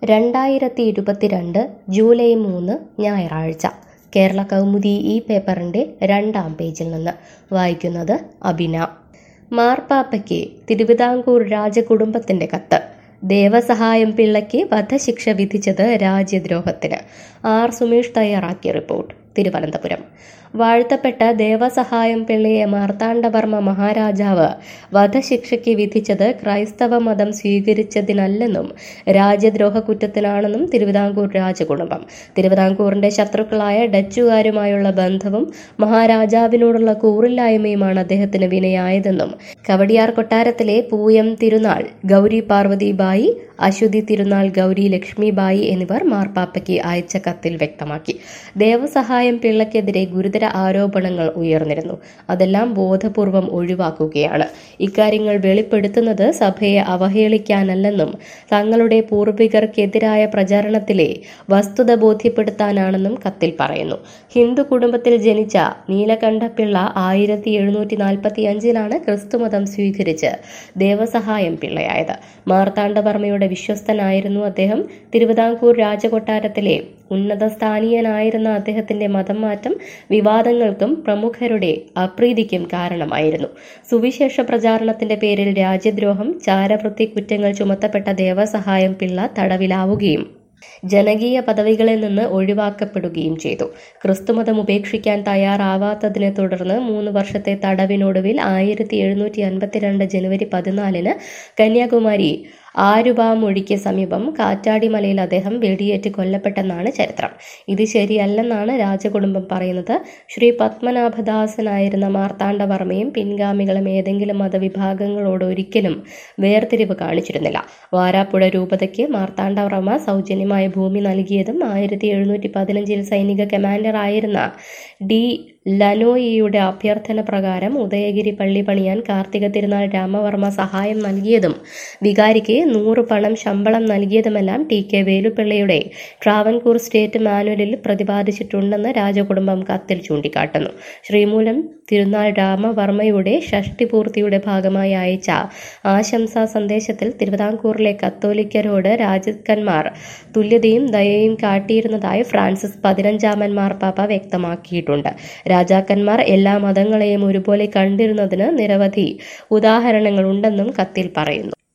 രണ്ടായിരത്തി ഇരുപത്തിരണ്ട് ജൂലൈ മൂന്ന് ഞായറാഴ്ച കേരള കൗമുദി ഈ പേപ്പറിൻ്റെ രണ്ടാം പേജിൽ നിന്ന് വായിക്കുന്നത് അബിന മാർപ്പാപ്പയ്ക്ക് തിരുവിതാംകൂർ രാജകുടുംബത്തിൻ്റെ കത്ത് ദേവസഹായം പിള്ളയ്ക്ക് വധശിക്ഷ വിധിച്ചത് രാജ്യദ്രോഹത്തിന് ആർ സുമേഷ് തയ്യാറാക്കിയ റിപ്പോർട്ട് തിരുവനന്തപുരം വാഴ്ത്തപ്പെട്ട ദേവസഹായം പിള്ളയെ മാർത്താണ്ഡവർമ്മ മഹാരാജാവ് വധശിക്ഷയ്ക്ക് വിധിച്ചത് ക്രൈസ്തവ മതം സ്വീകരിച്ചതിനല്ലെന്നും രാജ്യദ്രോഹ കുറ്റത്തിനാണെന്നും തിരുവിതാംകൂർ രാജകുടുംബം തിരുവിതാംകൂറിന്റെ ശത്രുക്കളായ ഡച്ചുകാരുമായുള്ള ബന്ധവും മഹാരാജാവിനോടുള്ള കൂറില്ലായ്മയുമാണ് അദ്ദേഹത്തിന് വിനയായതെന്നും കവടിയാർ കൊട്ടാരത്തിലെ പൂയം തിരുനാൾ ഗൗരി പാർവതിബായി അശ്വതി തിരുനാൾ ഗൗരി ലക്ഷ്മിബായി എന്നിവർ മാർപ്പാപ്പയ്ക്ക് അയച്ച കത്തിൽ വ്യക്തമാക്കി ദേവസഹായം പിള്ളയ്ക്കെതിരെ ഗുരുതര ആരോപണങ്ങൾ ഉയർന്നിരുന്നു അതെല്ലാം ബോധപൂർവം ഒഴിവാക്കുകയാണ് ഇക്കാര്യങ്ങൾ വെളിപ്പെടുത്തുന്നത് സഭയെ അവഹേളിക്കാനല്ലെന്നും തങ്ങളുടെ പൂർവികർക്കെതിരായ പ്രചാരണത്തിലെ വസ്തുത ബോധ്യപ്പെടുത്താനാണെന്നും കത്തിൽ പറയുന്നു ഹിന്ദു കുടുംബത്തിൽ ജനിച്ച നീലകണ്ഠപിള്ള ആയിരത്തി എഴുന്നൂറ്റി നാൽപ്പത്തി അഞ്ചിലാണ് ക്രിസ്തുമതം സ്വീകരിച്ച് ദേവസഹായം പിള്ളയായത് മാർത്താണ്ഡവർമ്മയുടെ വിശ്വസ്തനായിരുന്നു അദ്ദേഹം തിരുവിതാംകൂർ രാജകൊട്ടാരത്തിലെ ഉന്നത സ്ഥാനീയനായിരുന്ന അദ്ദേഹത്തിന്റെ മതം മാറ്റം വിവാദങ്ങൾക്കും പ്രമുഖരുടെ അപ്രീതിക്കും കാരണമായിരുന്നു സുവിശേഷ പ്രചാരണത്തിന്റെ പേരിൽ രാജ്യദ്രോഹം ചാരവൃത്തി കുറ്റങ്ങൾ ചുമത്തപ്പെട്ട ദേവസഹായം പിള്ള തടവിലാവുകയും ജനകീയ പദവികളിൽ നിന്ന് ഒഴിവാക്കപ്പെടുകയും ചെയ്തു ക്രിസ്തുമതം ഉപേക്ഷിക്കാൻ തയ്യാറാവാത്തതിനെ തുടർന്ന് മൂന്ന് വർഷത്തെ തടവിനൊടുവിൽ ആയിരത്തി എഴുന്നൂറ്റി അൻപത്തിരണ്ട് ജനുവരി പതിനാലിന് കന്യാകുമാരി ആരുബാമൊഴിക്ക് സമീപം കാറ്റാടിമലയിൽ അദ്ദേഹം വെടിയേറ്റ് കൊല്ലപ്പെട്ടെന്നാണ് ചരിത്രം ഇത് ശരിയല്ലെന്നാണ് രാജകുടുംബം പറയുന്നത് ശ്രീ പത്മനാഭദാസനായിരുന്ന മാർത്താണ്ഡവർമ്മയും പിൻഗാമികളും ഏതെങ്കിലും മതവിഭാഗങ്ങളോട് ഒരിക്കലും വേർതിരിവ് കാണിച്ചിരുന്നില്ല വാരാപ്പുഴ രൂപതയ്ക്ക് മാർത്താണ്ഡവർമ്മ സൗജന്യമായ ഭൂമി നൽകിയതും ആയിരത്തി എഴുന്നൂറ്റി പതിനഞ്ചിൽ സൈനിക കമാൻഡർ ആയിരുന്ന ഡി ലനോയിയുടെ അഭ്യർത്ഥന പ്രകാരം ഉദയഗിരി പള്ളി പണിയാൻ കാർത്തിക തിരുനാൾ രാമവർമ്മ സഹായം നൽകിയതും വികാരിക്ക് നൂറ് പണം ശമ്പളം നൽകിയതുമെല്ലാം ടി കെ വേലുപ്പിള്ളയുടെ ട്രാവൻകൂർ സ്റ്റേറ്റ് മാനുവലിൽ പ്രതിപാദിച്ചിട്ടുണ്ടെന്ന് രാജകുടുംബം കത്തിൽ ചൂണ്ടിക്കാട്ടുന്നു ശ്രീമൂലം തിരുനാൾ രാമവർമ്മയുടെ ഷഷ്ടിപൂർത്തിയുടെ ഭാഗമായി അയച്ച ആശംസാ സന്ദേശത്തിൽ തിരുവിതാംകൂറിലെ കത്തോലിക്കരോട് രാജാക്കന്മാർ തുല്യതയും ദയയും കാട്ടിയിരുന്നതായി ഫ്രാൻസിസ് പതിനഞ്ചാമൻ മാർപ്പാപ്പ വ്യക്തമാക്കിയിട്ടുണ്ട് രാജാക്കന്മാർ എല്ലാ മതങ്ങളെയും ഒരുപോലെ കണ്ടിരുന്നതിന് നിരവധി ഉദാഹരണങ്ങളുണ്ടെന്നും കത്തിൽ പറയുന്നു